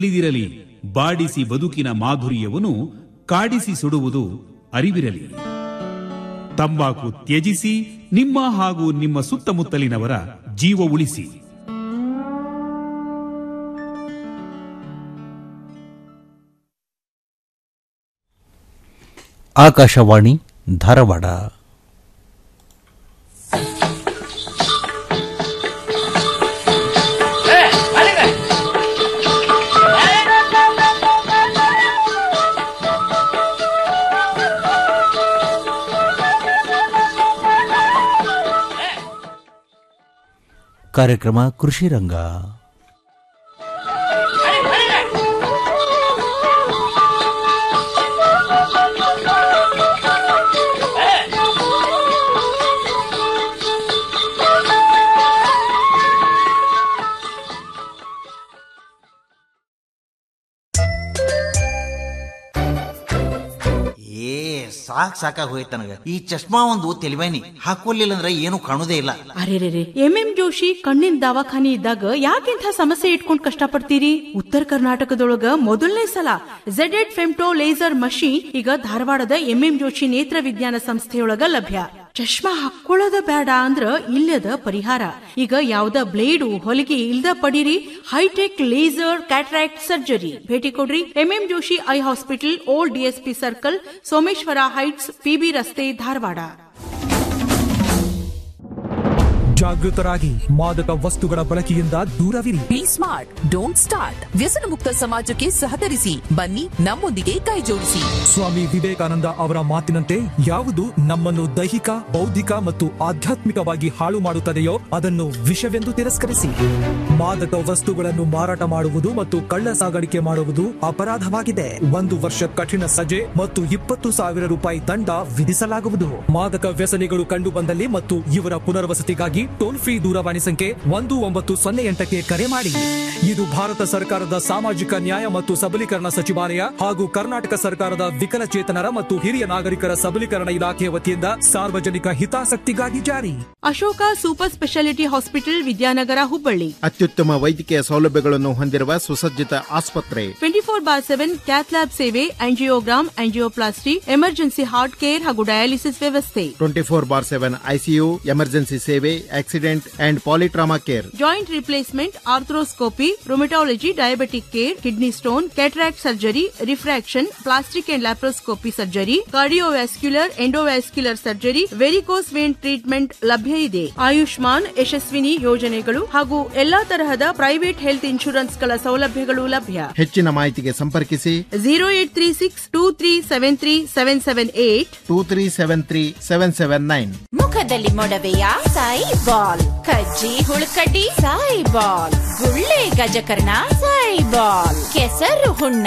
ತಿಳಿದಿರಲಿ ಬಾಡಿಸಿ ಬದುಕಿನ ಮಾಧುರ್ಯವನ್ನು ಕಾಡಿಸಿ ಸುಡುವುದು ಅರಿವಿರಲಿ ತಂಬಾಕು ತ್ಯಜಿಸಿ ನಿಮ್ಮ ಹಾಗೂ ನಿಮ್ಮ ಸುತ್ತಮುತ್ತಲಿನವರ ಜೀವ ಉಳಿಸಿ ಆಕಾಶವಾಣಿ ಧಾರವಾಡ ಕಾರ್ಯಕ್ರಮ ಕೃಷಿ ರಂಗ ಏ ಸಾಕ್ ಸಾಕಾಗ್ ಹೋಯ್ತು ನನಗ ಈ ಚಶ್ಮಾ ಒಂದು ತೆಲಿವೇನಿ ಹಾಕೊಲ್ಲಿಲ್ಲ ಅಂದ್ರೆ ಏನು ಕಾಣುದೇ ಇಲ್ಲ ಅರೆರೆರೆ ಎಂ ಎಂ ಜೋಶಿ ಕಣ್ಣಿನ ದವಾಖಾನಿ ಇದ್ದಾಗ ಯಾಕಿಂಥ ಸಮಸ್ಯೆ ಇಟ್ಕೊಂಡ್ ಕಷ್ಟಪಡ್ತೀರಿ ಉತ್ತರ ಕರ್ನಾಟಕದೊಳಗ ಮೊದಲನೇ ಸಲ ಝೆಡ್ ಎಡ್ ಫೆಮ್ಟೋ ಲೇಸರ್ ಮಷೀನ್ ಈಗ ಧಾರವಾಡದ ಎಂ ಎಂ ಜೋಶಿ ನೇತ್ರ ವಿಜ್ಞಾನ ಸಂಸ್ಥೆಯೊಳಗ ಲಭ್ಯ ಚಶ್ಮಾ ಹಾಕೊಳ್ಳೋದ ಬೇಡ ಅಂದ್ರ ಇಲ್ಲದ ಪರಿಹಾರ ಈಗ ಯಾವ್ದ ಬ್ಲೇಡು ಹೊಲಿಗೆ ಇಲ್ದ ಪಡೀರಿ ಹೈಟೆಕ್ ಲೇಸರ್ ಕ್ಯಾಟ್ರಾಕ್ಟ್ ಸರ್ಜರಿ ಭೇಟಿ ಕೊಡ್ರಿ MM Joshi eye hospital old DSP circle Someshwara heights PB ರಸ್ತೆ ಧಾರವಾಡ ಜಾಗೃತರಾಗಿ ಮಾದಕ ವಸ್ತುಗಳ ಬಳಕೆಯಿಂದ ದೂರವಿರಿ ಬಿ ಸ್ಮಾರ್ಟ್ ಡೋಂಟ್ ಸ್ಟಾರ್ಟ್ ವ್ಯಸನ ಮುಕ್ತ ಸಮಾಜಕ್ಕೆ ಸಹಕರಿಸಿ ಬನ್ನಿ ನಮ್ಮೊಂದಿಗೆ ಕೈ ಜೋಡಿಸಿ ಸ್ವಾಮಿ ವಿವೇಕಾನಂದ ಅವರ ಮಾತಿನಂತೆ ಯಾವುದು ನಮ್ಮನ್ನು ದೈಹಿಕ ಬೌದ್ಧಿಕ ಮತ್ತು ಆಧ್ಯಾತ್ಮಿಕವಾಗಿ ಹಾಳು ಮಾಡುತ್ತದೆಯೋ ಅದನ್ನು ವಿಷವೆಂದು ತಿರಸ್ಕರಿಸಿ ಮಾದಕ ವಸ್ತುಗಳನ್ನು ಮಾರಾಟ ಮಾಡುವುದು ಮತ್ತು ಕಳ್ಳ ಸಾಗಾಣಿಕೆ ಮಾಡುವುದು ಅಪರಾಧವಾಗಿದೆ ಒಂದು ವರ್ಷ ಕಠಿಣ ಸಜೆ ಮತ್ತು ಇಪ್ಪತ್ತು ಸಾವಿರ ರೂಪಾಯಿ ದಂಡ ವಿಧಿಸಲಾಗುವುದು ಮಾದಕ ವ್ಯಸನಿಗಳು ಕಂಡು ಬಂದಲ್ಲಿ ಮತ್ತು ಇವರ ಪುನರ್ವಸತಿಗಾಗಿ ಟೋಲ್ ಫ್ರೀ ದೂರವಾಣಿ ಸಂಖ್ಯೆ ಒಂದು ಒಂಬತ್ತು ಸೊನ್ನೆ ಎಂಟಕ್ಕೆ ಕರೆ ಮಾಡಿ ಇದು ಭಾರತ ಸರ್ಕಾರದ ಸಾಮಾಜಿಕ ನ್ಯಾಯ ಮತ್ತು ಸಬಲೀಕರಣ ಸಚಿವಾಲಯ ಹಾಗೂ ಕರ್ನಾಟಕ ಸರ್ಕಾರದ ವಿಕಲಚೇತನರ ಮತ್ತು ಹಿರಿಯ ನಾಗರಿಕರ ಸಬಲೀಕರಣ ಇಲಾಖೆಯ ವತಿಯಿಂದ ಸಾರ್ವಜನಿಕ ಹಿತಾಸಕ್ತಿಗಾಗಿ ಜಾರಿ Ashoka super speciality hospital Vidyanagar Hubballi ಅತ್ಯುತ್ತಮ ವೈದ್ಯಕೀಯ ಸೌಲಭ್ಯಗಳನ್ನು ಹೊಂದಿರುವ ಸುಸಜ್ಜಿತ ಆಸ್ಪತ್ರೆ twenty four bar seven cath lab ಸೇವೆ angiogram angioplasty emergency heart care ಹಾಗೂ ಡಯಾಲಿಸಿಸ್ ವ್ಯವಸ್ಥೆ twenty four bar seven ICU emergency ಸೇವೆ accident and polytrauma care joint replacement arthroscopy rheumatology diabetic care kidney stone cataract surgery refraction plastic and laparoscopy surgery cardiovascular endovascular surgery varicose vein treatment ಲಭ್ಯ ಇದೆ ಆಯುಷ್ಮಾನ್ ಯಶಸ್ವಿನಿ ಯೋಜನೆಗಳು ಹಾಗೂ ಎಲ್ಲಾ ತರಹದ private health ಇನ್ಶೂರೆನ್ಸ್ಗಳ ಸೌಲಭ್ಯಗಳು ಲಭ್ಯ ಹೆಚ್ಚಿನ ಮಾಹಿತಿಗೆ ಸಂಪರ್ಕಿಸಿ zero eight three six two three seven three seven seven eight two three seven three seven seven nine ಮುಖದಲ್ಲಿ ಮೊಡವೆಯ ಸಾಯಿ ಬಾಲ್ ಕಜ್ಜಿ ಹುಳುಕಡ್ಡಿ ಸಾಯಿ ಬಾಲ್ ಗುಳ್ಳೆ ಗಜಕರ್ಣ ಸಾಯಿ ಬಾಲ್ ಕೆಸರು ಹುಣ್ಣ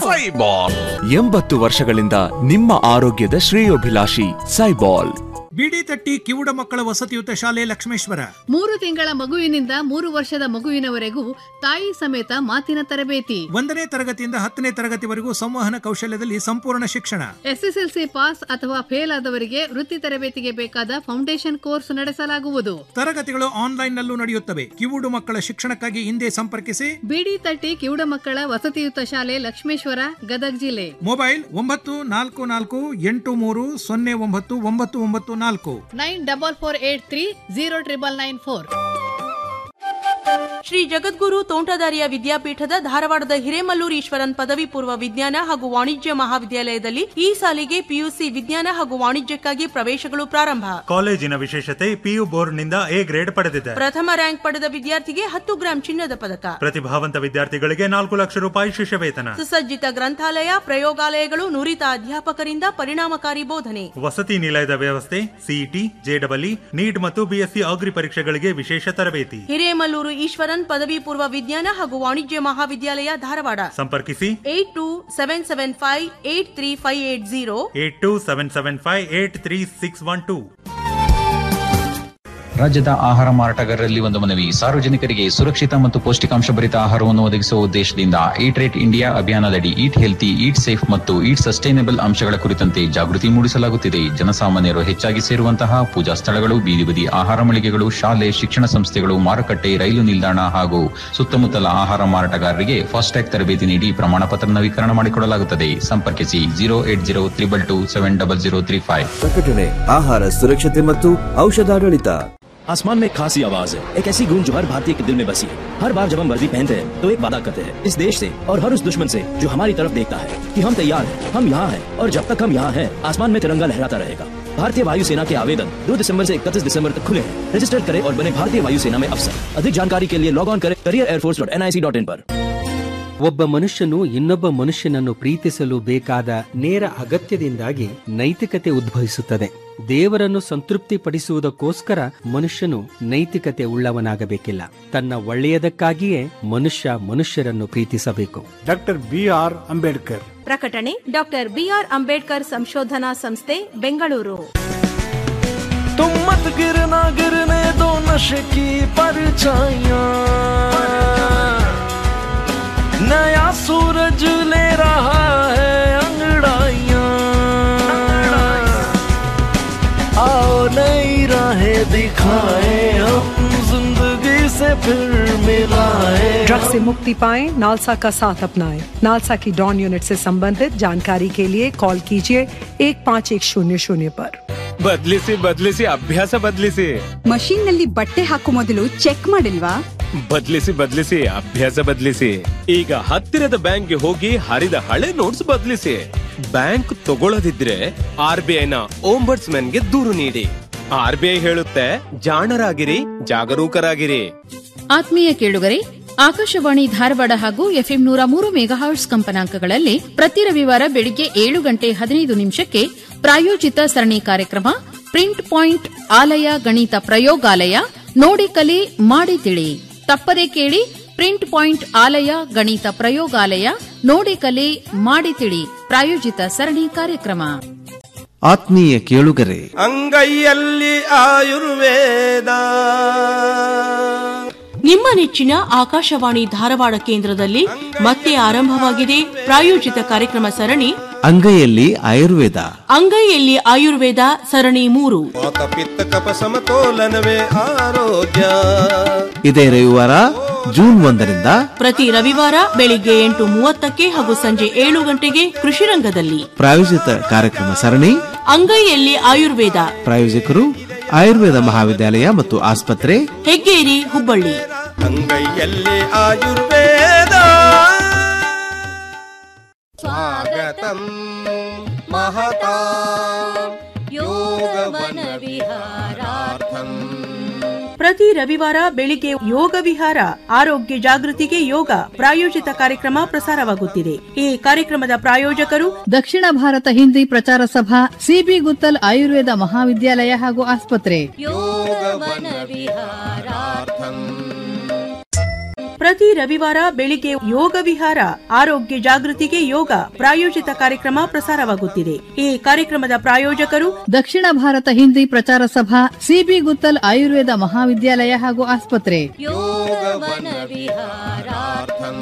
ಎಂಬತ್ತು ವರ್ಷಗಳಿಂದ ನಿಮ್ಮ ಆರೋಗ್ಯದ ಶ್ರೇಯೋಭಿಲಾಷಿ ಸೈಬಾಲ್ ಬಿಡಿ ತಟ್ಟಿ ಕಿವುಡ ಮಕ್ಕಳ ವಸತಿಯುತ ಶಾಲೆ ಲಕ್ಷ್ಮೇಶ್ವರ ಮೂರು ತಿಂಗಳ ಮಗುವಿನಿಂದ ಮೂರು ವರ್ಷದ ಮಗುವಿನವರೆಗೂ ತಾಯಿ ಸಮೇತ ಮಾತಿನ ತರಬೇತಿ ಒಂದನೇ ತರಗತಿಯಿಂದ ಹತ್ತನೇ ತರಗತಿವರೆಗೂ ಸಂವಹನ ಕೌಶಲ್ಯದಲ್ಲಿ ಸಂಪೂರ್ಣ ಶಿಕ್ಷಣ ಎಸ್ಎಸ್ಎಲ್ಸಿ ಪಾಸ್ ಅಥವಾ ಫೇಲ್ ಆದವರಿಗೆ ವೃತ್ತಿ ತರಬೇತಿಗೆ ಬೇಕಾದ ಫೌಂಡೇಶನ್ ಕೋರ್ಸ್ ನಡೆಸಲಾಗುವುದು ತರಗತಿಗಳು ಆನ್ಲೈನ್ ನಲ್ಲೂ ನಡೆಯುತ್ತವೆ ಕಿವುಡು ಮಕ್ಕಳ ಶಿಕ್ಷಣಕ್ಕಾಗಿ ಹಿಂದೆ ಸಂಪರ್ಕಿಸಿ ಬಿಡಿ ತಟ್ಟಿ ಕಿವುಡ ಮಕ್ಕಳ ವಸತಿಯುತ ಶಾಲೆ ಲಕ್ಷ್ಮೇಶ್ವರ ಗದಗ್ ಜಿಲ್ಲೆ ಮೊಬೈಲ್ ಒಂಬತ್ತು ನಾಲ್ಕು ನಾಲ್ಕು ಎಂಟು ಮೂರು ಸೊನ್ನೆ ಒಂಬತ್ತು ಒಂಬತ್ತು ಒಂಬತ್ತು ನಾಲ್ಕು nine double four eight three zero triple nine four Shri Jagadguru Tontadarya ವಿದ್ಯಾಪೀಠದ ಧಾರವಾಡದ ಹಿರೇಮಲ್ಲೂರು ಈಶ್ವರನ್ ಪದವಿ ಪೂರ್ವ ವಿಜ್ಞಾನ ಹಾಗೂ ವಾಣಿಜ್ಯ ಮಹಾವಿದ್ಯಾಲಯದಲ್ಲಿ ಈ ಸಾಲಿಗೆ ಪಿಯುಸಿ ವಿಜ್ಞಾನ ಹಾಗೂ ವಾಣಿಜ್ಯಕ್ಕಾಗಿ ಪ್ರವೇಶಗಳು ಪ್ರಾರಂಭ ಕಾಲೇಜಿನ ವಿಶೇಷತೆ ಪಿಯು ಬೋರ್ಡ್ನಿಂದ ಎ ಗ್ರೇಡ್ ಪಡೆದಿದೆ ಪ್ರಥಮ ರ್ಯಾಂಕ್ ಪಡೆದ ವಿದ್ಯಾರ್ಥಿಗೆ ಹತ್ತು ಗ್ರಾಂ ಚಿನ್ನದ ಪದಕ ಪ್ರತಿಭಾವಂತ ವಿದ್ಯಾರ್ಥಿಗಳಿಗೆ ನಾಲ್ಕು ಲಕ್ಷ ರೂಪಾಯಿ ಶಿಷ್ಯ ವೇತನ ಸುಸಜ್ಜಿತ ಗ್ರಂಥಾಲಯ ಪ್ರಯೋಗಾಲಯಗಳು ನುರಿತ ಅಧ್ಯಾಪಕರಿಂದ ಪರಿಣಾಮಕಾರಿ ಬೋಧನೆ ವಸತಿ ನಿಲಯದ ವ್ಯವಸ್ಥೆ ಸಿಇಟಿ ಜೆಡಬ್ಲ್ಇ ನೀಟ್ ಮತ್ತು ಬಿಎಸ್ಸಿ ಅಗ್ರಿ ಪರೀಕ್ಷೆಗಳಿಗೆ ವಿಶೇಷ ತರಬೇತಿ ಹಿರೇಮಲ್ಲೂರು ಈಶ್ವರನ್ ಪದವಿ ಪೂರ್ವ ವಿಜ್ಞಾನ ಹಾಗೂ ವಾಣಿಜ್ಯ ಮಹಾವಿದ್ಯಾಲಯ ಧಾರವಾಡ ಸಂಪರ್ಕಿಸಿ eight two seven seven five eight three five eight zero eight two seven seven five eight three six one two ರಾಜ್ಯದ ಆಹಾರ ಮಾರಾಟಗಾರರಲ್ಲಿ ಒಂದು ಮನವಿ ಸಾರ್ವಜನಿಕರಿಗೆ ಸುರಕ್ಷಿತ ಮತ್ತು ಪೌಷ್ಟಿಕಾಂಶ ಭರಿತ ಆಹಾರವನ್ನು ಒದಗಿಸುವ ಉದ್ದೇಶದಿಂದ ಈಟ್ ರೇಟ್ ಇಂಡಿಯಾ ಅಭಿಯಾನದಡಿ ಈಟ್ ಹೆಲ್ತಿ ಈಟ್ ಸೇಫ್ ಮತ್ತು ಈಟ್ ಸಸ್ಟೈನಬಲ್ ಅಂಶಗಳ ಕುರಿತಂತೆ ಜಾಗೃತಿ ಮೂಡಿಸಲಾಗುತ್ತಿದೆ ಜನಸಾಮಾನ್ಯರು ಹೆಚ್ಚಾಗಿ ಸೇರುವಂತಹ ಪೂಜಾ ಸ್ಥಳಗಳು ಬೀದಿ ಬದಿ ಆಹಾರ ಮಳಿಗೆಗಳು ಶಾಲೆ ಶಿಕ್ಷಣ ಸಂಸ್ಥೆಗಳು ಮಾರುಕಟ್ಟೆ ರೈಲು ನಿಲ್ದಾಣ ಹಾಗೂ ಸುತ್ತಮುತ್ತಲ ಆಹಾರ ಮಾರಾಟಗಾರರಿಗೆ ಫಾಸ್ಟ್ಯಾಗ್ ತರಬೇತಿ ನೀಡಿ ಪ್ರಮಾಣ ಪತ್ರ ನವೀಕರಣ ಮಾಡಿಕೊಡಲಾಗುತ್ತದೆ ಸಂಪರ್ಕಿಸಿ zero eight zero triple two seven double zero three five ಪ್ರಕಟಣೆ ಆಹಾರ ಸುರಕ್ಷತೆ ಮತ್ತು ಔಷಧಾಡಳಿತ आसमान में एक खासी आवाज है एक ऐसी गूंज जो हर भारतीय के दिल में बसी है हर बार जब हम वर्दी पहनते हैं तो एक वादा करते हैं इस देश से और हर उस दुश्मन से जो हमारी तरफ देखता है कि हम तैयार हैं हम यहाँ हैं और जब तक हम यहाँ हैं आसमान में तिरंगा लहराता रहेगा भारतीय वायुसेना के आवेदन 2 दिसंबर से 31 दिसंबर तक खुले हैं रजिस्टर करें और बने भारतीय वायुसेना में अफसर अधिक जानकारी के लिए लॉग ऑन करें career air force dot N I C dot in पर ಒಬ್ಬ ಮನುಷ್ಯನು ಇನ್ನೊಬ್ಬ ಮನುಷ್ಯನನ್ನು ಪ್ರೀತಿಸಲು ಬೇಕಾದ ನೇರ ಅಗತ್ಯದಿಂದಾಗಿ ನೈತಿಕತೆ ಉದ್ಭವಿಸುತ್ತದೆ ದೇವರನ್ನು ಸಂತೃಪ್ತಿಪಡಿಸುವುದಕ್ಕೋಸ್ಕರ ಮನುಷ್ಯನು ನೈತಿಕತೆ ಉಳ್ಳವನಾಗಬೇಕಿಲ್ಲ ತನ್ನ ಒಳ್ಳೆಯದಕ್ಕಾಗಿಯೇ ಮನುಷ್ಯ ಮನುಷ್ಯರನ್ನು ಪ್ರೀತಿಸಬೇಕು ಡಾಕ್ಟರ್ ಬಿ ಆರ್ ಅಂಬೇಡ್ಕರ್ ಪ್ರಕಟಣೆ ಡಾಕ್ಟರ್ ಬಿಆರ್ ಅಂಬೇಡ್ಕರ್ ಸಂಶೋಧನಾ ಸಂಸ್ಥೆ ಬೆಂಗಳೂರು तुम मत गिरना गिरने दो नशे की परछाइयां नया सूरज ले रहा है अंगड़ाइयां आओ नई राहें दिखाए हम जिंदगी से फिर मिलाए ड्रग्स से मुक्ति पाएं नालसा का साथ अपनाएं नालसा की डॉन यूनिट से संबंधित जानकारी के लिए कॉल कीजिए एक पाँच एक शून्य शून्य पर ಬದ್ಲಿಸಿ ಬದ್ಲಿಸಿ ಅಭ್ಯಾಸ ಬದ್ಲಿಸಿ ಮಷೀನ್ ನಲ್ಲಿ ಬಟ್ಟೆ ಹಾಕೋ ಮೊದಲು ಚೆಕ್ ಮಾಡಿಲ್ವಾ ಬದ್ಲಿಸಿ ಬದ್ಲಿಸಿ ಅಭ್ಯಾಸ ಬದ್ಲಿಸಿ ಈಗ ಹತ್ತಿರದ ಬ್ಯಾಂಕ್ಗೆ ಹೋಗಿ ಹರಿದ ಹಳೆ ನೋಟ್ಸ್ ಬದ್ಲಿಸಿ ಬ್ಯಾಂಕ್ ತಗೊಳ್ಳದಿದ್ರೆ ಆರ್ ಬಿ ಐನ ಓಂಬರ್ಟ್ಸ್ ಗೆ ದೂರು ನೀಡಿ ಆರ್ ಬಿ ಐ ಹೇಳುತ್ತೆ ಜಾಣರಾಗಿರಿ ಜಾಗರೂಕರಾಗಿರಿ ಆತ್ಮೀಯ ಕೇಳುಗರೆ ಆಕಾಶವಾಣಿ ಧಾರವಾಡ ಹಾಗೂ ಎಫ್ಎಂ ನೂರ ಮೂರು ಮೆಗಾಹರ್ಟ್ಸ್ ಕಂಪನಾಂಕಗಳಲ್ಲಿ ಪ್ರತಿ ರವಿವಾರ ಬೆಳಿಗ್ಗೆ ಏಳು ಗಂಟೆ ಹದಿನೈದು ನಿಮಿಷಕ್ಕೆ ಪ್ರಾಯೋಜಿತ ಸರಣಿ ಕಾರ್ಯಕ್ರಮ ಪ್ರಿಂಟ್ ಪಾಯಿಂಟ್ ಆಲಯ ಗಣಿತ ಪ್ರಯೋಗಾಲಯ ನೋಡಿ ಕಲಿ ಮಾಡಿ ತಿಳಿ ತಪ್ಪದೆ ಕೇಳಿ ಪ್ರಿಂಟ್ ಪಾಯಿಂಟ್ ಆಲಯ ಗಣಿತ ಪ್ರಯೋಗಾಲಯ ನೋಡಿ ಕಲಿ ಮಾಡಿ ತಿಳಿ ಪ್ರಾಯೋಜಿತ ಸರಣಿ ಕಾರ್ಯಕ್ರಮ ಆತ್ಮೀಯ ಕೇಳುಗರೆ ಅಂಗೈಯಲ್ಲಿ ಆಯುರ್ವೇದ ನಿಮ್ಮ ನೆಚ್ಚಿನ ಆಕಾಶವಾಣಿ ಧಾರವಾಡ ಕೇಂದ್ರದಲ್ಲಿ ಮತ್ತೆ ಆರಂಭವಾಗಿದೆ ಪ್ರಾಯೋಜಿತ ಕಾರ್ಯಕ್ರಮ ಸರಣಿ ಅಂಗೈಯಲ್ಲಿ ಆಯುರ್ವೇದ ಅಂಗೈಯಲ್ಲಿ ಆಯುರ್ವೇದ ಸರಣಿ ಮೂರು ವಾತ ಪಿತ್ತ ಕಪ ಸಮತೋಲನವೇ ಆರೋಗ್ಯ ಇದೇ ರವಿವಾರ ಜೂನ್ ಒಂದರಿಂದ ಪ್ರತಿ ರವಿವಾರ ಬೆಳಿಗ್ಗೆ ಎಂಟು ಮೂವತ್ತಕ್ಕೆ ಹಾಗೂ ಸಂಜೆ ಏಳು ಗಂಟೆಗೆ ಕೃಷಿ ರಂಗದಲ್ಲಿ ಪ್ರಾಯೋಜಿತ ಕಾರ್ಯಕ್ರಮ ಸರಣಿ ಅಂಗೈಯಲ್ಲಿ ಆಯುರ್ವೇದ ಪ್ರಾಯೋಜಕರು ಆಯುರ್ವೇದ ಮಹಾವಿದ್ಯಾಲಯ ಮತ್ತು ಆಸ್ಪತ್ರೆ ಹೆಗ್ಗೇರಿ ಹುಬ್ಬಳ್ಳಿ ಅಂಗೈಯಲ್ಲಿ ಆಯುರ್ವೇದ ಸ್ವಾಗತಂ ಮಹತಾ ಯೋಗವನ ವಿಹಾರಾರ್ಥಂ ಪ್ರತಿ ರವಿವಾರ ಬೆಳಿಗ್ಗೆ ಯೋಗ ವಿಹಾರ ಆರೋಗ್ಯ ಜಾಗೃತಿಗೆ ಯೋಗ ಪ್ರಾಯೋಜಿತ ಕಾರ್ಯಕ್ರಮ ಪ್ರಸಾರವಾಗುತ್ತಿದೆ ಈ ಕಾರ್ಯಕ್ರಮದ ಪ್ರಾಯೋಜಕರು ದಕ್ಷಿಣ ಭಾರತ ಹಿಂದಿ ಪ್ರಚಾರ ಸಭಾ ಸಿಬಿ ಗುತ್ತಲ್ ಆಯುರ್ವೇದ ಮಹಾವಿದ್ಯಾಲಯ ಹಾಗೂ ಆಸ್ಪತ್ರೆ ಯೋಗವನ ವಿಹಾರಾರ್ಥಂ ಪ್ರತಿ ರವಿವಾರ ಬೆಳಿಗ್ಗೆ ಯೋಗ ವಿಹಾರ ಆರೋಗ್ಯ ಜಾಗೃತಿಗೆ ಯೋಗ ಪ್ರಾಯೋಜಿತ ಕಾರ್ಯಕ್ರಮ ಪ್ರಸಾರವಾಗುತ್ತಿದೆ ಈ ಕಾರ್ಯಕ್ರಮದ ಪ್ರಾಯೋಜಕರು ದಕ್ಷಿಣ ಭಾರತ ಹಿಂದಿ ಪ್ರಚಾರ ಸಭಾ ಸಿಬಿ ಗುತ್ತಲ್ ಆಯುರ್ವೇದ ಮಹಾವಿದ್ಯಾಲಯ ಹಾಗೂ ಆಸ್ಪತ್ರೆ ಯೋಗವನ ವಿಹಾರಾರ್ಥಂ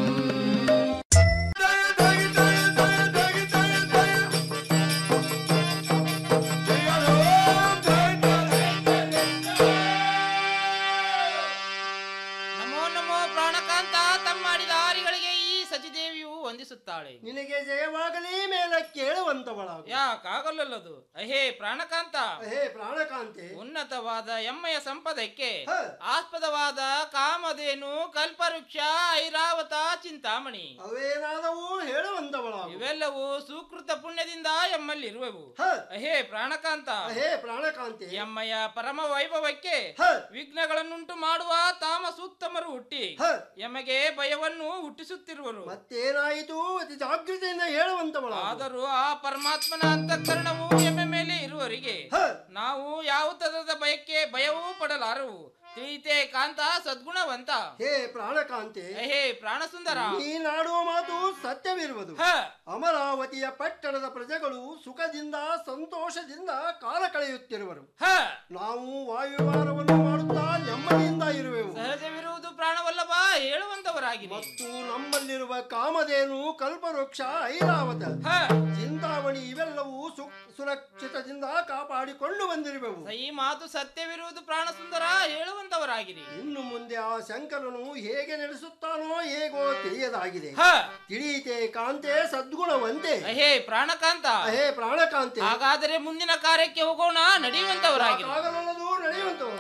ನಮೋ ನಮೋ ಪ್ರಾಣಕಾಂತ ತಮ್ಮಾಡಿದ ಹಾರಿಗಳಿಗೆ ಈ ಸಚಿದೇವಿಯು ವಂದಿಸುತ್ತಾಳೆ ನಿನಗೆ ಜಯವಾಗಲಿ ಮೇಲೆ ಕೇಳುವಂತವಳಾಗು ಯಾಕಾಗಲ್ಲದು ಅಹೇ ಪ್ರಾಣಕಾಂತ ಅಹೇ ಪ್ರಾಣಕಾಂತೆ ಉನ್ನತವಾದ ಎಮ್ಮೆಯ ಸಂಪದಕ್ಕೆ ಆಸ್ಪದವಾದ ಕಾಮಧೇನು ಕಲ್ಪವೃಕ್ಷ ಐರಾವತ ಚಿಂತಾಮಣಿ ಅವೇನಾದವು ಹೇಳುವಂತವಳಾಗು ಇವೆಲ್ಲವೂ ಸುಕೃತ ಪುಣ್ಯದಿಂದ ಎಮ್ಮಲ್ಲಿರುವವು ಅಹೇ ಪ್ರಾಣಕಾಂತ ಅಹೇ ಪ್ರಾಣಕಾಂತೆ ಎಮ್ಮಯ ಪರಮ ವೈಭವಕ್ಕೆ ವಿಘ್ನಗಳನ್ನುಂಟು ಮಾಡುವ ತಾಮಸುತ್ತಮರು ಹುಟ್ಟಿ ಎಮಗೆ ಭಯವನ್ನು ಹುಟ್ಟಿಸುತ್ತಿರುವರು ಮತ್ತೇನಾಯಿತು ಅತಿ ಜಾಗೃತಿಯಿಂದ ಹೇಳುವಂತವಳ ಆದರೂ ಆ ಪರಮಾತ್ಮನ ಅಂತಃಕರಣವು ಎಮ್ಮೆ ಮೇಲೆ ಇರುವವರಿಗೆ ನಾವು ಯಾವ ತರದ ಭಯಕ್ಕೆ ಭಯವೂ ಪಡಲಾರವು ತಿಳಿತೆ ಕಾಂತ ಸದ್ಗುಣವಂತ ಹೇ ಪ್ರಾಣಕಾಂತೆ ಹೇ ಪ್ರಾಣಸುಂದರ ನೀನಾಡುವ ಮಾತು ಸತ್ಯ ಸತ್ಯವಿರುವುದು ಅಮರಾವತಿಯ ಪಟ್ಟಣದ ಪ್ರಜೆಗಳು ಸುಖದಿಂದ ಸಂತೋಷದಿಂದ ಕಾಲ ಕಳೆಯುತ್ತಿರುವರು ನಾವು ವಾಯುವಿಹಾರವನ್ನು ಮಾಡುತ್ತಾ ನೆಮ್ಮದಿಯಿಂದ ಇರುವೆವು ಸಹಜವಿರುವುದು ಪ್ರಾಣವಲ್ಲಭ ಹೇಳುವಂತವರಾಗಿ ಮತ್ತು ನಮ್ಮಲ್ಲಿರುವ ಕಾಮಧೇನು ಕಲ್ಪವೃಕ್ಷ ಐರಾವತ ಚಿಂತಾಮಣಿ ಇವೆಲ್ಲವೂ ಸು- ಸುರಕ್ಷಿತದಿಂದ ಕಾಪಾಡಿಕೊಂಡು ಬಂದಿರುವೆವು ಈ ಮಾತು ಸತ್ಯವಿರುವುದು ಪ್ರಾಣ ಸುಂದರ ಹೇಳುವಂತವರಾಗಿರಿ ಇನ್ನು ಮುಂದೆ ಆ ಶಂಕರನು ಹೇಗೆ ನಡೆಸುತ್ತಾನೋ ಹೇಗೋ ತಿಳಿಯದಾಗಿದೆ ತಿಳಿಯಿತೆ ಕಾಂತೆ ಸದ್ಗುಣವಂತೆ ಅಹೇ ಪ್ರಾಣಕಾಂತ ಅಹೇ ಪ್ರಾಣಕಾಂತೆ ಹಾಗಾದರೆ ಮುಂದಿನ ಕಾರ್ಯಕ್ಕೆ ಹೋಗೋಣ ನಡೆಯುವಂತವರಾಗಿರಿ ಆಗಲಲ್ಲದು ನಡೆಯುವಂತವು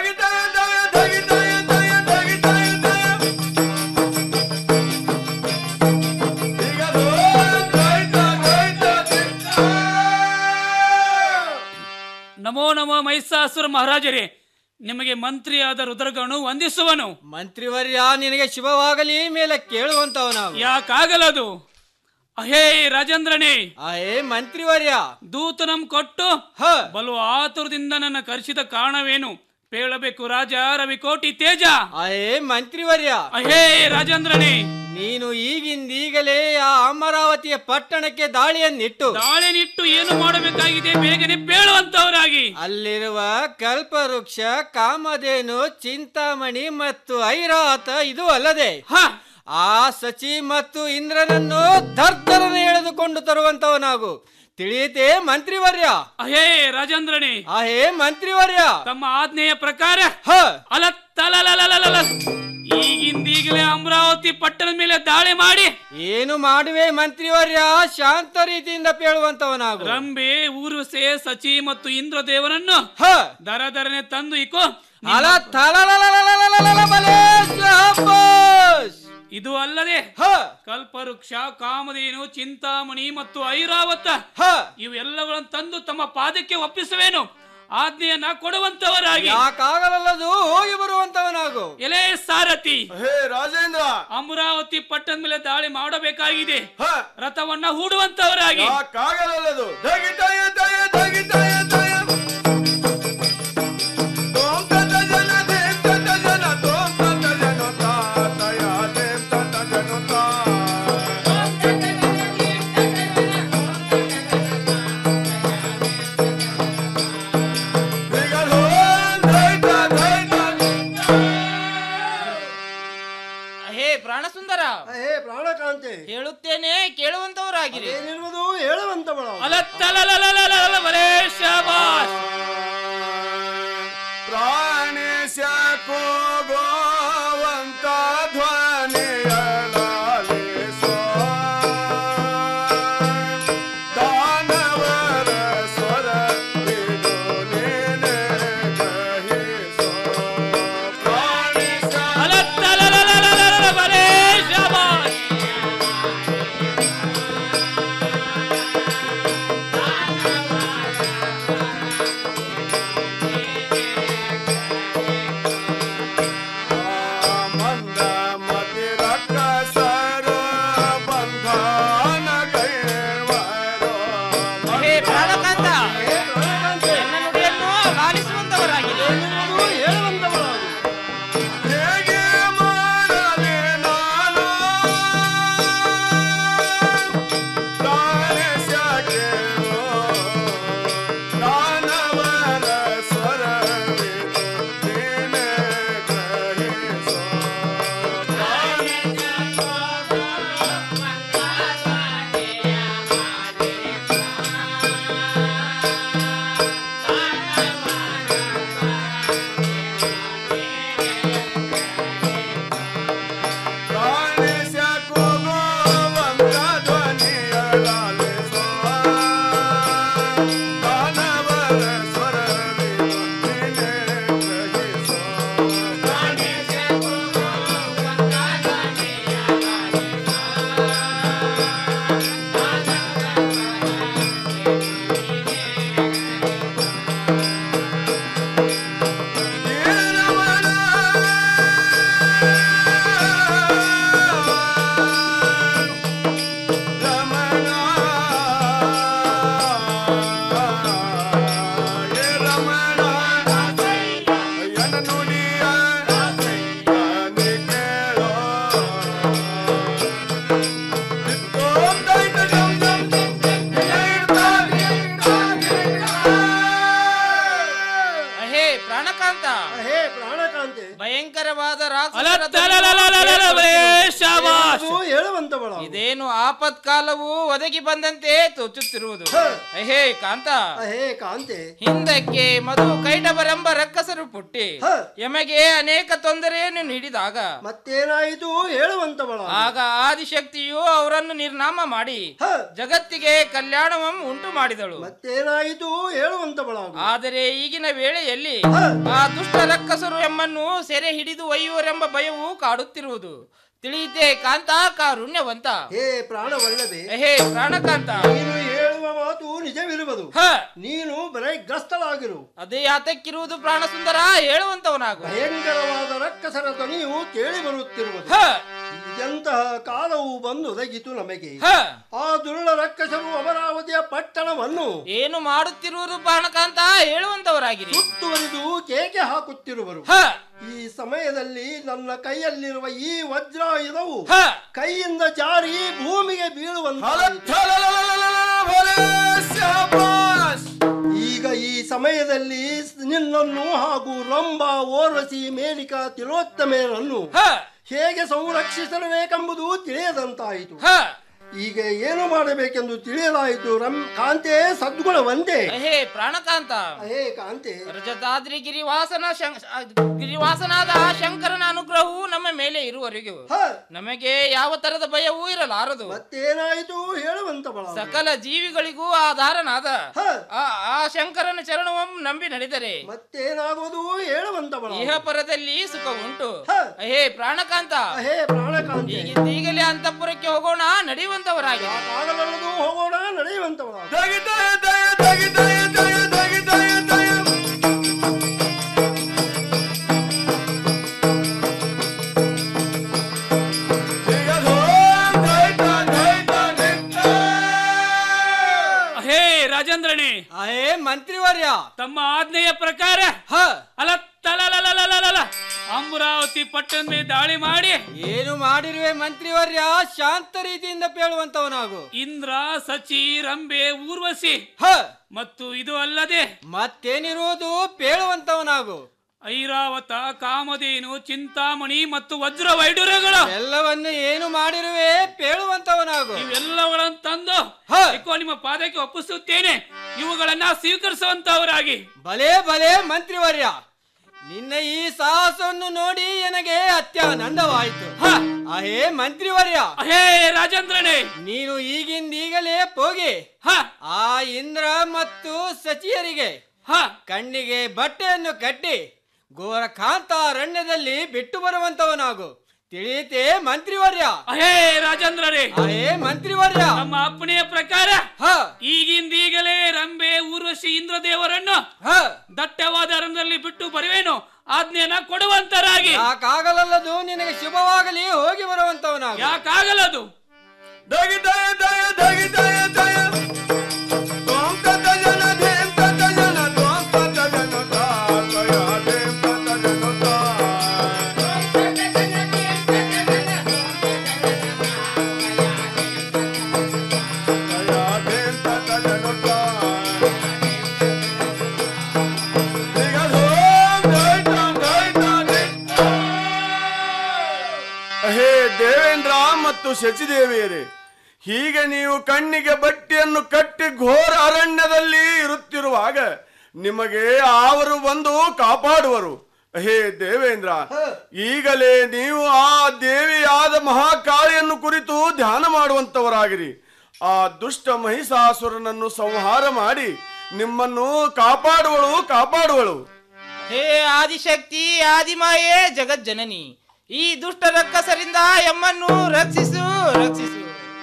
ನಮೋ ನಮೋ ಮೈಸಾಸುರ ಮಹಾರಾಜರೇ ನಿಮಗೆ ಮಂತ್ರಿಯಾದ ರುದ್ರಗಣು ವಂದಿಸುವನು ಮಂತ್ರಿವರ್ಯ ನಿನಗೆ ಶುಭವಾಗಲಿ ಮೇಲೆ ಕೇಳುವಂತವ ನಾವು ಯಾಕಾಗಲದು ಅಹೇ ರಾಜೇಂದ್ರನೇ ಅಹೇ ಮಂತ್ರಿವರ್ಯ ದೂತನಂ ಕೊಟ್ಟು ಬಲು ಆತುರದಿಂದ ನನ್ನ ಕರೆಸಿದ ಕಾರಣವೇನು ಪೇಳಬೇಕು ರಾಜ ರವಿಕೋಟಿ ತೇಜ ಅಹೇ ಮಂತ್ರಿವರ್ಯ ಅಹೇ ರಾಜೇಂದ್ರನೇ ನೀನು ಈಗಿಂದೀಗಲೇ ಆ ಅಮರಾವತಿಯ ಪಟ್ಟಣಕ್ಕೆ ದಾಳಿಯನ್ನಿಟ್ಟು ದಾಳಿನಿಟ್ಟು ಏನು ಮಾಡಬೇಕಾಗಿದೆ ಬೇಗನೆ ಪೇಳುವಂತವರಾಗಿ ಅಲ್ಲಿರುವ ಕಲ್ಪವೃಕ್ಷ ಕಾಮಧೇನು ಚಿಂತಾಮಣಿ ಮತ್ತು ಐರಾವತ ಇದು ಅಲ್ಲದೆ ಆ ಸಚಿ ಮತ್ತು ಇಂದ್ರನನ್ನು ದರ್ದರನ ಎಳೆದುಕೊಂಡು ತರುವಂತವನಾಗು ತಿಳಿಯಿತೆ ಮಂತ್ರಿವರ್ಯ ಅಹೇ ರಾಜೇಂದ್ರನೇ ಅಹೇ ಮಂತ್ರಿವರ್ಯ ತಮ್ಮ ಆಜ್ಞೆಯ ಪ್ರಕಾರ ಅಲ ತಲಲಲಲಲಲ. ಈಗಿಂದೀಗಲೇ ಅಮರಾವತಿ ಪಟ್ಟಣದ ಮೇಲೆ ದಾಳಿ ಮಾಡಿ ಏನು ಮಾಡುವೆ ಮಂತ್ರಿವರ್ಯ ಶಾಂತ ರೀತಿಯಿಂದ ಪೇಳುವಂತವನಾಗು ರಂಬೆ ಊರ್ವಸೆ ಸಚಿ ಮತ್ತು ಇಂದ್ರದೇವರನ್ನು ದರ ದರನೆ ತಂದು ಇಕೋ ಅಲ ತಲಲಲಲಲಲಲಲ ಬಲೆ ಶಾಬಾಷ್. ಇದು ಅಲ್ಲದೆ ಕಲ್ಪವೃಕ್ಷ ಕಾಮಧೇನು ಚಿಂತಾಮಣಿ ಮತ್ತು ಐರಾವತ ಇವೆಲ್ಲಗಳನ್ನು ತಂದು ತಮ್ಮ ಪಾದಕ್ಕೆ ಒಪ್ಪಿಸುವೇನು ಆಜ್ಞೆಯನ್ನ ಕೊಡುವಂತವರಾಗಿ ಯಾಕಾಗಲಲ್ಲದು ಹೋಗಿ ಬರುವಂತವನಾಗು ಎಲೆ ಸಾರಥಿ ಹೇ ರಾಜೇಂದ್ರ ಅಮರಾವತಿ ಪಟ್ಟಣದ ಮೇಲೆ ದಾಳಿ ಮಾಡಬೇಕಾಗಿದೆ ರಥವನ್ನ ಹೂಡುವಂತವರಾಗಿ ಯಾಕಾಗಲಲ್ಲದು ದಗಿ ದಯ ದಯ ದಗಿ ದಯ ದಯ ತೋಂ ತತ ಜನ ದೇಂ ತತ ಜನ ತೋಂ ತತ ಜನ ತಾ ತಯ ದೇಂ ತತ ಜನ ತಾ. ದಿಗಲ್ ಹೋಂ ದೈ ತಾ ದೈ ತಾ. ಅಹೇ ಪ್ರಾಣ ಸುಂದರ ಅಹೇ ಪ್ರಾಣಕಾಂತೆ ಹೇಳುತ್ತೇನೆ ಕೇಳುವಂತವರಾಗಿರಿ ಏನಿರುವುದು ಹೇಳುವಂತವಳ ಅಲತ್ತಲಲಲಲಲಲ ಬಲೇ ಶಾಬಾಷ್. ಪ್ರಾಣೇಶ ಕೂಗೋವಂತ ಧ್ವನಿಯಲಾಲಿಸೋ. ದಾನವರ ಸ್ವರ ಇದು ನೀನೇ ಗ್ರಹಿಸೋ. ಪ್ರಾಣೇಶ ಅಲತ್ತಲಲಲಲಲಲ ಬಲೇ ಶಾಬಾಷ್. ಭಯಂಕರವಾದ ಅಲ ರಾಕ್ಷಸರ ತಲಲಲಲಲಲಲೇ, ಶಾಬಾಷ್. ಇದು ಹೇಳುವಂತ ಬಳ ಇದೇನು ಆಪತ್ಕಾಲವು ಒದಗಿ ಬಂದಂತೆ ತೋಚುತ್ತಿರುವುದು ಹೇ ಕಾಂತ ಹೇ ಕಾಂತೆ ಹಿಂದಕ್ಕೆ ಮಧು ಕೈಟಬರೆಂಬ ರಕ್ಕಸರು ಪುಟ್ಟಿ ಯಮಗೆ ಅನೇಕ ತೊಂದರೆಯನ್ನು ನೀಡಿದಾಗ ಮತ್ತೇನಾಯಿತು ಹೇಳುವಂತ ಬಳ ಆಗ ಆದಿಶಕ್ತಿಯು ಅವರನ್ನು ನಿರ್ನಾಮ ಮಾಡಿ ಜಗತ್ತಿಗೆ ಕಲ್ಯಾಣವಂ ಉಂಟು ಮಾಡಿದಳು ಮತ್ತೇನಾಯಿತು ಹೇಳುವಂತ ಬಳ ಆದರೆ ಈಗಿನ ವೇಳೆಯಲ್ಲಿ ಆ ದುಷ್ಟ ರಕ್ಕಸರು ಎಮ್ಮನ್ನು ಸೆರೆ ಹಿಡಿದು ಒಯ್ಯುವರೆಂಬ ಭಯವು ಕಾಡುತ್ತಿರುವುದು ತಿಳಿಯಿತೆ ಕಾಂತ ಕಾರುಣ್ಯವಂತ ಹೇ ಪ್ರಾಣವಲ್ಲದೆ ಹೇ ಪ್ರಾಣಕಾಂತ ನೀನು ಹೇಳುವ ಮಾತು ನಿಜವಿರುವುದು ಹ ನೀನು ಭಯಗ್ರಸ್ತಳಾಗಿರು ಅದೇ ಯಾತಕ್ಕಿರುವುದು ಪ್ರಾಣ ಸುಂದರ ಹೇಳುವಂತವನಾಗು ಭಯಂಕರವಾದ ರಕ್ಕಸರ ಧ್ವನಿಯು ಕೇಳಿ ಬರುತ್ತಿರುವುದು ಇದೆಂತಹ ಕಾಲವು ಬಂದು ಒದಗಿತು ನಮಗೆ ಆ ದುರುಳ ರಕ್ಕಸರು ಅಮರಾವತಿಯ ಪಟ್ಟಣವನ್ನು ಏನು ಮಾಡುತ್ತಿರುವುದು ಪ್ರಾಣಕಾಂತ ಹೇಳುವಂತವರಾಗಿರಿ ಸುತ್ತುವರಿದು ಕೇಕೆ ಹಾಕುತ್ತಿರುವರು ಈ ಸಮಯದಲ್ಲಿ ನನ್ನ ಕೈಯಲ್ಲಿರುವ ಈ ವಜ್ರಾಯುಧವು ಕೈಯಿಂದ ಜಾರಿ ಭೂಮಿಗೆ ಬೀಳುವಂತ ಈಗ ಈ ಸಮಯದಲ್ಲಿ ನಿನ್ನನ್ನು ಹಾಗೂ ರಂಭ ಓರ್ವಶಿ ಮೇಲಿಕ ತಿಲೋತ್ತಮೆಯರನ್ನು ಹೇಗೆ ಸಂರಕ್ಷಿಸಬೇಕೆಂಬುದು ತಿಳಿಯದಂತಾಯಿತು ಈಗ ಏನು ಮಾಡಬೇಕೆಂದು ತಿಳಿಯಲಾಯಿತು ರಂ ಕಾಂತೆ ಸದ್ಗುಣವಂತೆ ಹೇ ಪ್ರಾಣಕಾಂತ ಹೇ ಕಾಂತೆ ರಜತಾದ್ರಿ ಗಿರಿವಾಸನ ಶಂ- ಆ, ಗಿರಿವಾಸನಾದ ಆ ಶಂಕರನ ಅನುಗ್ರಹವು ನಮ್ಮ ಮೇಲೆ ಇರುವವರೆಗೂ ನಮಗೆ ಯಾವ ತರದ ಭಯವೂ ಇರಲಾರದು ಮತ್ತೇನಾಯಿತು ಹೇಳುವಂತ ಬಳ ಸಕಲ ಜೀವಿಗಳಿಗೂ ಆಧಾರನಾದ ಆ ಆ ಶಂಕರನ ಚರಣವಂ ನಂಬಿ ನಡೆದರೆ ಮತ್ತೇನಾಗುವುದು ಹೇಳುವಂತ ಬಳ ಇಹ ಪರದಲ್ಲಿ ಸುಖ ಉಂಟು ಹೇ ಪ್ರಾಣಕಾಂತ ಹೇ ಪ್ರಾಣಕಾಂತೆ ಈಗಿಂದ ಈಗಲೇ ಅಂತಃಪುರಕ್ಕೆ ಹೋಗೋಣ ನಡೆಯುವಂತವರಾಗಿ ಆಗಲಲ್ಲದು ಹೋಗೋಣ ನಡೆಯುವಂತ ಬಳ ಹೇ ರಾಜೇಂದ್ರನೇ ಹೇ ಮಂತ್ರಿವರ್ಯ ತಮ್ಮ ಆಜ್ಞೆಯ ಪ್ರಕಾರ ಅಲ ತಲಲಲಲಲಲಲ ಅಮರಾವತಿ ಪಟ್ಟಣ ಮೇಲೆ ದಾಳಿ ಮಾಡಿ ಏನು ಮಾಡಿರುವೆ ಮಂತ್ರಿವರ್ಯ ಶಾಂತ ರೀತಿಯಿಂದ ಪೇಳುವಂತವನಾಗು ಇಂದ್ರ ಸಚಿ ರಂಬೆ ಊರ್ವಶಿ ಮತ್ತು ಇದು ಅಲ್ಲದೆ ಮತ್ತೇನಿರುವುದು ಪೇಳುವಂತವನಾಗು ಐರಾವತ ಕಾಮಧೇನು ಚಿಂತಾಮಣಿ ಮತ್ತು ವಜ್ರ ವೈಡೂರ್ಯಗಳು ಎಲ್ಲವನ್ನು ಏನು ಮಾಡಿರುವೆ ಪೇಳುವಂತವನಾಗು ಇವೆಲ್ಲಗಳನ್ನು ತಂದು ಇಕೋ ನಿಮ್ಮ ಪಾದಕ್ಕೆ ಒಪ್ಪಿಸುತ್ತೇನೆ ಇವುಗಳನ್ನ ಸ್ವೀಕರಿಸುವಂತವರಾಗಿ ಭಲೇ ಭಲೇ ಮಂತ್ರಿವರ್ಯ ನಿನ್ನ ಈ ಸಾಹಸವನ್ನು ನೋಡಿ ನನಗೆ ಅತ್ಯಾನಂದವಾಯಿತು ಅಹೇ ಮಂತ್ರಿವರ್ಯ ಹೇ ರಾಜೇಂದ್ರನೇ ನೀನು ಈಗಿಂದೀಗಲೇ ಹೋಗಿ ಆ ಇಂದ್ರ ಮತ್ತು ಸಚಿಯರಿಗೆ ಕಣ್ಣಿಗೆ ಬಟ್ಟೆಯನ್ನು ಕಟ್ಟಿ ಘೋರಕಾಂತಾರಣ್ಯದಲ್ಲಿ ಬಿಟ್ಟು ಬರುವಂತವನಾಗು ತಿಳಿಯಿತೆ ಮಂತ್ರಿವರ್ಯ ಹೇ ರಾಜೇಂದ್ರರೇ ಅಹೇ ಮಂತ್ರಿವರ್ಯ ನಮ್ಮ ಅಪ್ಪಣೆಯ ಪ್ರಕಾರ ಈಗಿಂದೀಗಲೇ ರಂಬೆ ಊರ್ವಶಿ ಇಂದ್ರದೇವರನ್ನು ದಟ್ಟವಾದ ಅರಣ್ಯದಲ್ಲಿ ಬಿಟ್ಟು ಬರುವೇನು ಆಜ್ಞೆಯನ್ನ ಕೊಡುವಂತರಾಗಿ ಯಾಕಾಗಲಲ್ಲದು ನಿನಗೆ ಶುಭವಾಗಲಿ ಹೋಗಿ ಬರುವಂತವನಾಗು ಯಾಕಾಗಲದು ಹೇ ದೇವೇಂದ್ರ ಮತ್ತು ಶಚಿದೇವಿಯರೇ ಹೀಗೆ ನೀವು ಕಣ್ಣಿಗೆ ಬಟ್ಟೆಯನ್ನು ಕಟ್ಟಿ ಘೋರ ಅರಣ್ಯದಲ್ಲಿ ಇರುತ್ತಿರುವಾಗ ನಿಮಗೆ ಅವರು ಬಂದು ಕಾಪಾಡುವರು ಹೇ ದೇವೇಂದ್ರ ಈಗಲೇ ನೀವು ಆ ದೇವಿಯಾದ ಮಹಾಕಾಳಿಯನ್ನು ಕುರಿತು ಧ್ಯಾನ ಮಾಡುವಂತವರಾಗಿರಿ ಆ ದುಷ್ಟ ಮಹಿಷಾಸುರನನ್ನು ಸಂಹಾರ ಮಾಡಿ ನಿಮ್ಮನ್ನು ಕಾಪಾಡುವಳು ಕಾಪಾಡುವಳು ಹೇ ಆದಿಶಕ್ತಿ ಆದಿಮಾಯೇ ಜಗಜ್ಜನನಿ ಈ ದುಷ್ಟ ರಕ್ಕಸರಿಂದ ಎಮ್ಮನ್ನು ರಕ್ಷಿಸು ರಕ್ಷಿಸು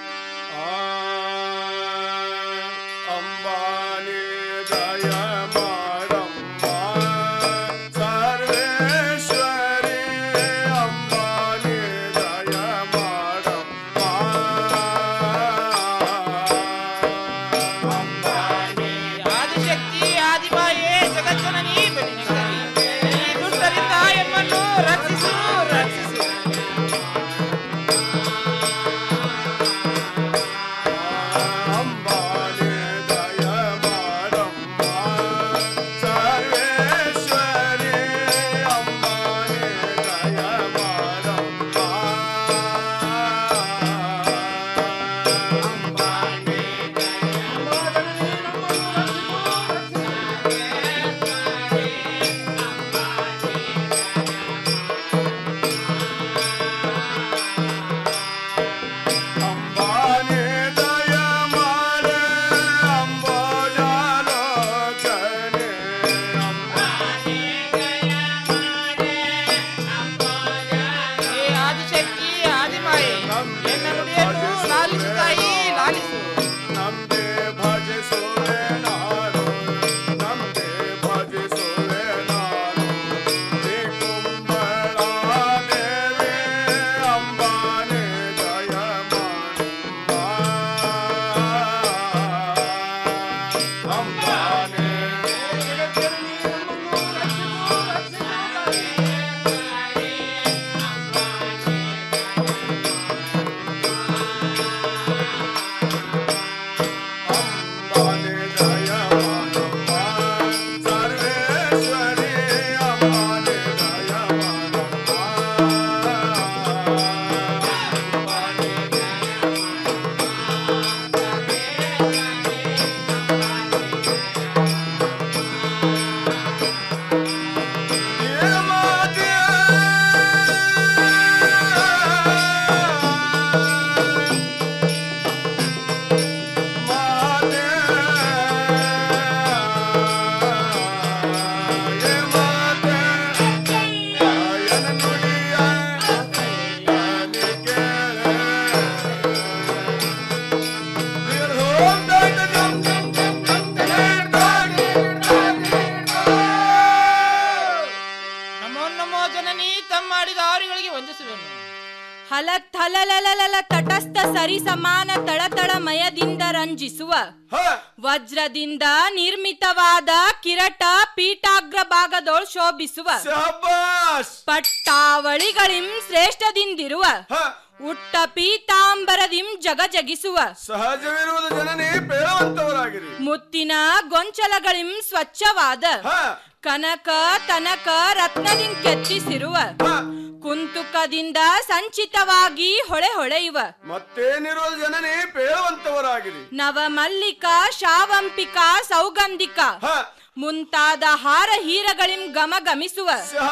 ಅಂಬಾನಿ ಜಯ ಮಾಡಮ್ಮ ಸರ್ವೇಶ್ವರಿ ಅಂಬಾನಿ ಜಯ ಮಾಡಮ್ಮ ಆದಿಶಕ್ತಿ ಆದಿಮಾಯೇ ಜಗಜ್ಜನನಿ ಬಲಿನಗರಿ ಈ ದುಷ್ಟರಿಂದ ಎಮ್ಮನ್ನು ರಕ್ಷಿಸು ರಕ್ಷಿಸು ತಟಸ್ಥ ಸರಿ ಸಮಾನ ತಳತಳಮಯದಿಂದ ರಂಜಿಸುವ ವಜ್ರದಿಂದ ನಿರ್ಮಿತವಾದ ಕಿರಟ ಪೀಠಾಗ್ರ ಭಾಗದೊಳ್ ಶೋಭಿಸುವ ಪಟ್ಟಾವಳಿಗಳಿಂ ಶ್ರೇಷ್ಠದಿಂದಿರುವ ಉಟ್ಟ ಪೀತಾಂಬರದಿಂ ಜಗಜಗಿಸುವ ಸಹಜವಿರುವುದು ಜನನೇ ಬೇಡವಂತವರಾಗಿರಿ ಮುತ್ತಿನ ಗೊಂಚಲಗಳಿಂ ಸ್ವಚ್ಛವಾದ ಕನಕ ತನಕ ರತ್ನದಿಂ ಕೆತ್ತಿಸಿರುವ ಕುಂತುಕದಿಂದ ಸಂಚಿತವಾಗಿ ಹೊಳೆ ಹೊಳೆಯುವ ಮತ್ತೇನಿರುವುದು ಜನನೇ ಬೇಡವಂತವರಾಗಿರಿ ನವಮಲ್ಲಿಕ ಶಾವಂಪಿಕ ಸೌಗಂಧಿಕ ಮುಂತಾದ ಹಾರ ಹೀರಗಳಿಂ ಗಮಗಮಿಸುವ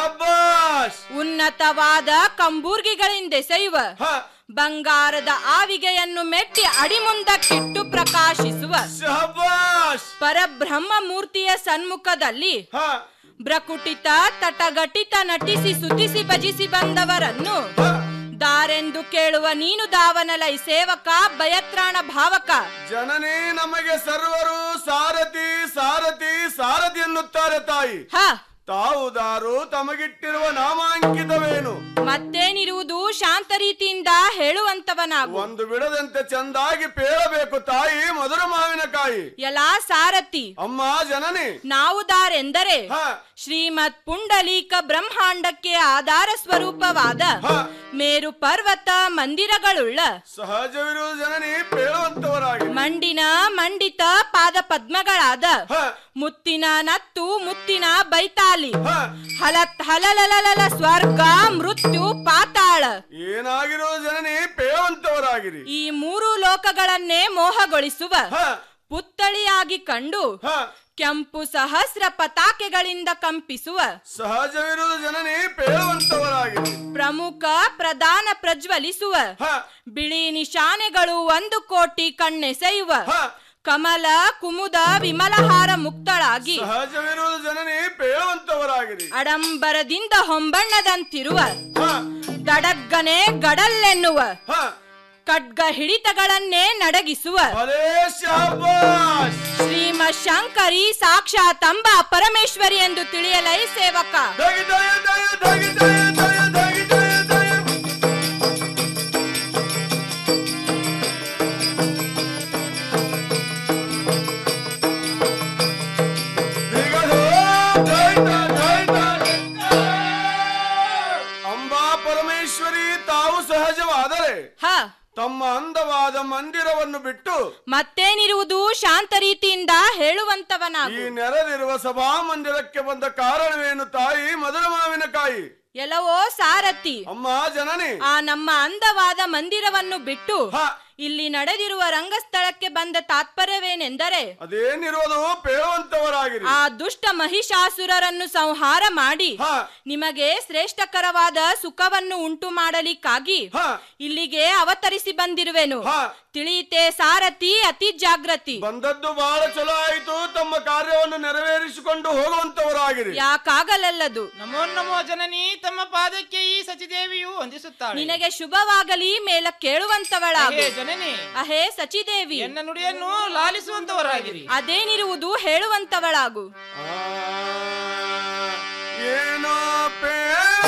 ಉನ್ನತವಾದ ಕಂಬೂರ್ಗಿಗಳಿಂದೆಸೆಯುವ ಬಂಗಾರದ ಆವಿಗೆಯನ್ನು ಮೆಟ್ಟಿ ಅಡಿಮುಂದಕ್ಕಿಟ್ಟು ಪ್ರಕಾಶಿಸುವ ಪರಬ್ರಹ್ಮ ಮೂರ್ತಿಯ ಸನ್ಮುಖದಲ್ಲಿ ಬ್ರಕುಟಿತ ತಟಗಟಿತ ನಟಿಸಿ ಸುತಿಸಿ ಭಜಿಸಿ ಬಂದವರನ್ನು ದಾರೆಂದು ಕೇಳುವ ನೀನು ದಾವನಲೈ ಸೇವಕ ಭಯತ್ರಾಣ ಭಾವಕ ಜನನೇ ನಮಗೆ ಸರ್ವರು ಸಾರಥಿ ಸಾರಥಿ ಸಾರಥಿ ಎನ್ನುತ್ತಾರೆ ತಾಯಿ ತಾವು ದಾರು ತಮಗಿಟ್ಟಿರುವ ನಾಮಾಂಕಿತವೇನು ಮತ್ತೇನಿರುವುದು ಶಾಂತ ರೀತಿಯಿಂದ ಹೇಳುವಂತವನಾಗು ಒಂದು ಬಿಡದಂತೆ ಚಂದಾಗಿ ಪೇಳಬೇಕು ತಾಯಿ ಮಧುರ ಮಾವಿನಕಾಯಿ ಎಲ್ಲಾ ಸಾರಥಿ ಅಮ್ಮ ಜನನಿ ನಾವು ದಾರೆಂದರೆ ಶ್ರೀಮತ್ ಪುಂಡಲೀಕ ಬ್ರಹ್ಮಾಂಡಕ್ಕೆ ಆಧಾರ ಸ್ವರೂಪವಾದ ಮೇರು ಪರ್ವತ ಮಂದಿರಗಳುಳ್ಳ ಸಹಜವಿರುವುದು ಜನನಿ ಪೇಳುವಂತವರಾಗಿ ಮಂಡಿನ ಮಂಡಿತ ಪಾದ ಪದ್ಮಗಳಾದ ಮುತ್ತಿನ ನತ್ತು ಮುತ್ತಿನ ಬೈತಾಲಿ ಹಲತ್ ಹಲಲಲಲ ಸ್ವರ್ಗ ಮೃತ್ಯು ಪಾತಾಳ ಏನಾಗಿರೋ ಜನನಿ ಪೇಳುವಂತವರಾಗಿರಿ ಈ ಮೂರು ಲೋಕಗಳನ್ನೇ ಮೋಹಗೊಳಿಸುವ ಪುತ್ತಳಿಯಾಗಿ ಕಂಡು ಕೆಂಪು ಸಹಸ್ರ ಪತಾಕೆಗಳಿಂದ ಕಂಪಿಸುವ ಸಹಜವಿರುವುದು ಜನನಿ ಪೇಳುವಂತವರಾಗಿರಿ ಪ್ರಮುಖ ಪ್ರಧಾನ ಪ್ರಜ್ವಲಿಸುವ ಬಿಳಿ ನಿಶಾನೆಗಳು ಒಂದು ಕೋಟಿ ಕಣ್ಣೆಸೆಯುವ ಕಮಲ ಕುಮುದ ವಿಮಲಹಾರ ಮುಕ್ತಳಾಗಿ ಸಹಜವಿರುವುದು ಜನನಿ ಪೇಳುವಂತವರಾಗಿರಿ ಅಡಂಬರದಿಂದ ಹೊಂಬಣ್ಣದಂತಿರುವ ದಡಗ್ಗನೆ ಗಡಲ್ಲೆನ್ನುವ ಖಡ್ಗ ಹಿಡಿತಗಳನ್ನೇ ನಡಗಿಸುವ ಶ್ರೀಮ ಶಂಕರಿ ಸಾಕ್ಷಾತ್ ಅಂಬ ಪರಮೇಶ್ವರಿ ಎಂದು ತಿಳಿಯಲೈ ಸೇವಕ ಅಂಬಾ ಪರಮೇಶ್ವರಿ ತಾವು ಸಹಜವಾದರೆ ತಮ್ಮ ಅಂದವಾದ ಮಂದಿರವನ್ನು ಬಿಟ್ಟು ಮತ್ತೇನಿರುವುದು ಶಾಂತ ರೀತಿಯಿಂದ ಹೇಳುವಂತವನಾಗು ಈ ನೆರೆದಿರುವ ಸಭಾ ಮಂದಿರಕ್ಕೆ ಬಂದ ಕಾರಣವೇನು ತಾಯಿ ಮಧುರ ಮಾವಿನಕಾಯಿ ಎಲ್ಲವೋ ಸಾರಥಿ ಅಮ್ಮ ಜನನಿ ಆ ನಮ್ಮ ಅಂದವಾದ ಮಂದಿರವನ್ನು ಬಿಟ್ಟು ಇಲ್ಲಿ ನಡೆದಿರುವ ರಂಗಸ್ಥಳಕ್ಕೆ ಬಂದ ತಾತ್ಪರ್ಯವೇನೆಂದರೆ ಅದೇನಿರೋದು ಪೇಳುವಂತವರಾಗಿರಿ ಆ ದುಷ್ಟ ಮಹಿಷಾಸುರರನ್ನು ಸಂಹಾರ ಮಾಡಿ ನಿಮಗೆ ಶ್ರೇಷ್ಠಕರವಾದ ಸುಖವನ್ನು ಉಂಟು ಮಾಡಲಿಕ್ಕಾಗಿ ಇಲ್ಲಿಗೆ ಅವತರಿಸಿ ಬಂದಿರುವೆನು ತಿಳಿಯಿತೆ ಸಾರಥಿ ಅತಿ ಜಾಗೃತಿ ಬಂದದ್ದು ಬಹಳ ಚಲೋ ಆಯಿತು ತಮ್ಮ ಕಾರ್ಯವನ್ನು ನೆರವೇರಿಸಿಕೊಂಡು ಹೋಗುವಂತವರಾಗಿರಿ ಯಾಕಾಗಲಲ್ಲದು ನಮೋ ನಮೋ ಜನನಿ ತಮ್ಮ ಪಾದಕ್ಕೆ ಈ ಸಚಿದೇವಿಯು ವಂದಿಸುತ್ತಾಳೆ ನಿನಗೆ ಶುಭವಾಗಲಿ ಮೇಲ ಕೇಳುವಂತವಳಾಗು ಅಹೇ ಜನನಿ ಅಹೇ ಸಚಿದೇವಿ ಎನ್ನ ನುಡಿಯನ್ನು ಲಾಲಿಸುವಂತವರಾಗಿರಿ ಅದೇನಿರುವುದು ಹೇಳುವಂತವಳಾಗು ಏನೋ ಪೇಳಂಬ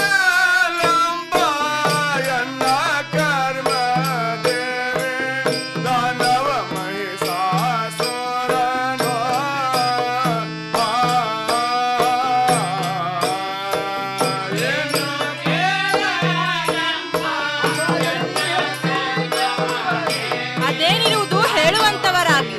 ಎನ್ನ ಕರ್ಮ ದೇವೆ ದಾನವ ಮಹಿಷಾಸುರನೋ ಅದೇನಿರುವುದು ಹೇಳುವಂತವರಾಗಿ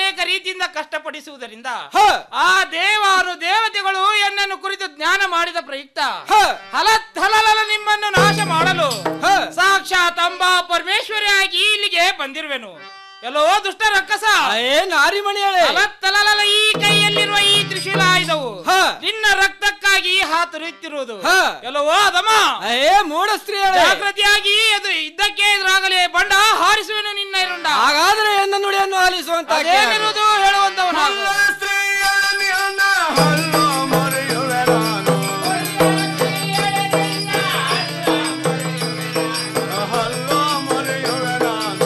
ಅನೇಕ ರೀತಿಯಿಂದ ಕಷ್ಟಪಡಿಸುವುದರಿಂದ ಆ ದೇವಾನು ದೇವತೆಗಳು ಎನ್ನನ್ನು ಕುರಿತು ಜ್ಞಾನ ಮಾಡಿದ ಪ್ರಯುಕ್ತ ಹಲತ್ ನಿಮ್ಮನ್ನು ನಾಶ ಮಾಡಲು ಸಾಕ್ಷಾತ್ ಅಂಬಾ ಪರಮೇಶ್ವರಿಯಾಗಿ ಇಲ್ಲಿಗೆ ಬಂದಿರುವೆನು ಎಲ್ಲೋ ದುಷ್ಟ ರಕ್ಕಸ ಏ ನಾರಿಮಣಿಯಳೆ ತಲಲಲ ಈ ಕೈಯಲ್ಲಿರುವ ಈ ತ್ರಿಶೂಲ ಆಯುಧವು ನಿನ್ನ ರಕ್ತಕ್ಕಾಗಿ ಹಾತುರಿಯುತ್ತಿರುವುದು ಎಲ್ಲವೋ ಅದಮ್ಮ ಏ ಮೂಢ ಸ್ತ್ರೀಯಳೆ ಜಾಗೃತಿಯಾಗಿ ಅದು ಇದ್ದಕ್ಕೆ ಎದುರಾಗಲೇ ಬಂಡ ಹಾರಿಸುವೆನು ನಿನ್ನ ಇರುಂಡ ಹಾಗಾದ್ರೆ ಎನ್ನ ನುಡಿಯನ್ನು ಆಲಿಸುವಂತ ಅದೇನಿರುವುದು ಹೇಳುವಂತವನು ಹಲ್ಲೋ ಮರೆಯುವೆ ನಾನು ಹಲ್ಲೋ ಮರೆಯುವೆ ನಾನು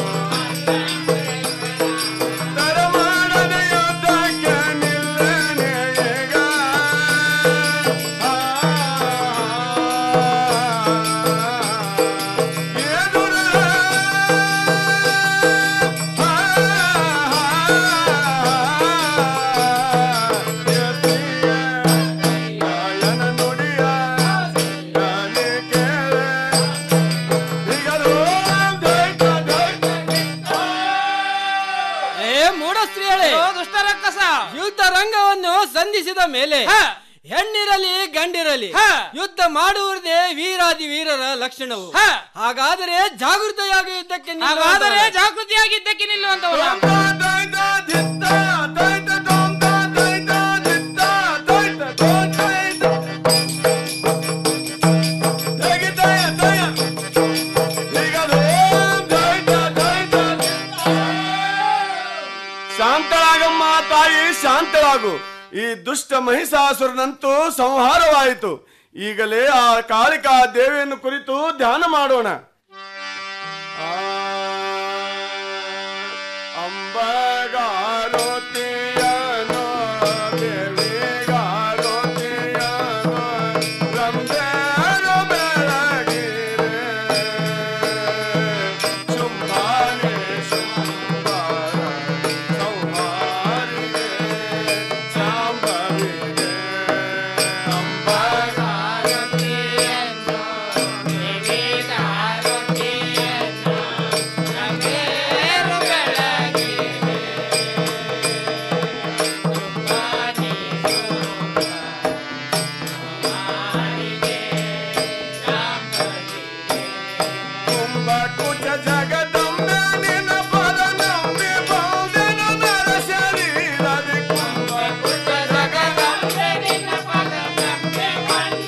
ತರಮಾಡದ ಯುದ್ಧಕ್ಕೆ ನಿಲ್ಲನೆ ಈಗ ಏ ಮೂಢ ಸ್ತ್ರೀಯಳೇ ದುಷ್ಟ ರಕ್ಕಸ ಯುದ್ಧ ರಂಗವನ್ನು ಸಂಧಿಸಿದ ಮೇಲೆ ಹೆಣ್ಣಿರಲಿ ಗಂಡಿರಲಿ ಯುದ್ಧ ಮಾಡುವುದೇ ವೀರಾದಿ ವೀರರ ಲಕ್ಷಣವು ಹಾಗಾದರೆ ಜಾಗೃತೆಯಾಗಿ ಯುದ್ಧಕ್ಕೆ ನಿಲ್ಲುವಂತವಳು. ಹಾಗಾದರೆ ಜಾಗೃತಿಯಾಗಿದ್ದಕ್ಕೆ ನಿಲ್ಲುವಂತವಳು ಶಾಂತಳಾಗಮ್ಮ ತಾಯಿ ಶಾಂತಳಾಗು ಈ ದುಷ್ಟ ಮಹಿಷಾಸುರನಂತೂ ಸಂಹಾರವಾಯಿತು ಈಗಲೇ ಆ ಕಾಳಿಕಾ ದೇವಿಯನ್ನು ಕುರಿತು ಧ್ಯಾನ ಮಾಡೋಣ ಅಂಬಗಾರೋತಿಯನೋ ದೇವಿಗಾರೋತಿಯನೋ ರಂಭೆರು ಬೆಳಗಿರೆ ಶುಂಭಾನೆ ಶುಂಭಾರ ಸಂಹಾರಿಗೆ ಶಾಂಭವಿಗೆ ಅಂಬಗಾರೋತಿಯನೋ ದೇವಿಗಾರೋತಿಯನೋ ರಂಭೆರು ಬೆಳಗಿರೆ ಕುಂಭಕುಚ ಜಗದ